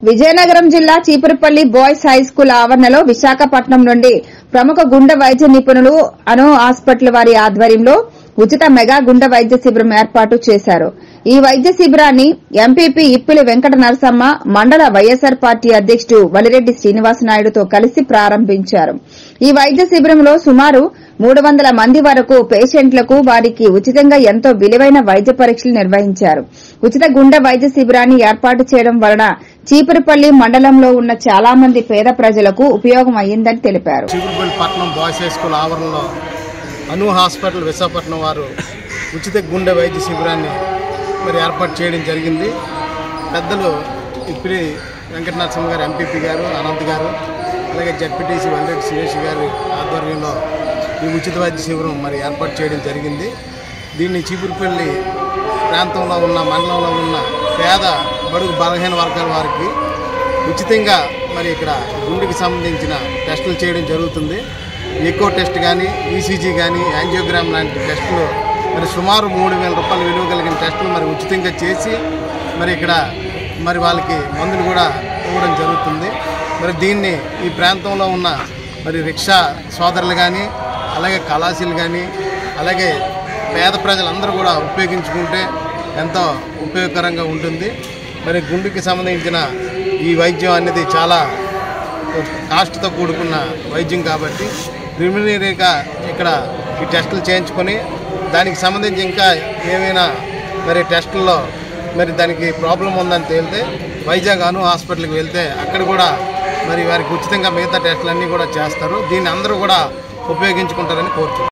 విజయనగరం జిల్లా Cheepurupalli boys high school ఆవరణలో విశాఖపట్నం నుండి ప్రముఖ గుండె వైద్య నిపుణులు అను హాస్పిటల్ వారి ఆధ్వర్యంలో ఉచిత మెగా గుండె వైద్య శిబిరం ఏర్పాటు చేశారు ఈ వైద్య శిబిరాన్ని ఎంపీపీ ఇప్పిలి వెంకట నరసమ్మ మండల వైఎస్సార్ పార్టీ అధ్యకుడు వలిరెడ్డి శ్రీనివాసనాయుడుతో కలిసి ప్రారంభించారు ఈ వైద్య శిబిరంలో సుమారు మూడు వందల మంది వరకు పేషెంట్లకు వారికి ఉచితంగా ఎంతో విలువైన వైద్య పరీక్షలు నిర్వహించారు ఉచిత గుండె వైద్య శిబిరాన్ని ఏర్పాటు చేయడం వలన చీపురుపల్లి మండలంలో ఉన్న చాలా మంది పేద ప్రజలకు ఉపయోగం అయ్యిందని తెలిపారు చీపురుపల్లి పట్నం బాయ్స్ హై స్కూల్ ఆవరణలో అను హాస్పిటల్ విశాఖపట్నం వారు ఉచిత గుండె వైద్య శిబిరాన్ని మరి ఏర్పాటు చేయడం జరిగింది పెద్దలు ఇప్పుడు వెంకట నరసింహ గారు ఎంపీపీ గారు అనంత్ గారు అలాగే జడ్పీటీసీ వల్రెడ్డి సురేష్ గారి ఆధ్వర్యంలో ఈ ఉచిత వైద్య శిబిరం మరి ఏర్పాటు చేయడం జరిగింది దీన్ని చీపురుపల్లి ప్రాంతంలో ఉన్న మండలంలో ఉన్న పేద బడుగు బలహీన వర్గాల వారికి ఉచితంగా మరి ఇక్కడ గుండెకి సంబంధించిన టెస్టులు చేయడం జరుగుతుంది ఎకో టెస్ట్ కానీ ఈసీజీ కానీ యాంజియోగ్రామ్ లాంటి టెస్టులు మరి సుమారు మూడు వేల రూపాయల విలువ కలిగిన టెస్టులు మరి ఉచితంగా చేసి మరి ఇక్కడ మరి వాళ్ళకి మందులు కూడా ఇవ్వడం జరుగుతుంది మరి దీన్ని ఈ ప్రాంతంలో ఉన్న మరి రిక్షా సోదరులు కానీ అలాగే కళాశీలు కానీ అలాగే పేద ప్రజలందరూ కూడా ఉపయోగించుకుంటే ఎంతో ఉపయోగకరంగా ఉంటుంది మరి గుండెకి సంబంధించిన ఈ వైద్యం అనేది చాలా కాస్ట్తో కూడుకున్న వైద్యం కాబట్టి ప్రిమినరీగా ఇక్కడ ఈ టెస్టులు చేయించుకొని దానికి సంబంధించి ఇంకా ఏమైనా మరి టెస్టుల్లో మరి దానికి ప్రాబ్లం ఉందని తేలితే వైజాగ్ అను హాస్పిటల్కి వెళ్తే అక్కడ కూడా మరి వారికి ఉచితంగా మిగతా టెస్టులన్నీ కూడా చేస్తారు దీన్ని అందరూ కూడా ఉపయోగించుకుంటారని కోరుతున్నాను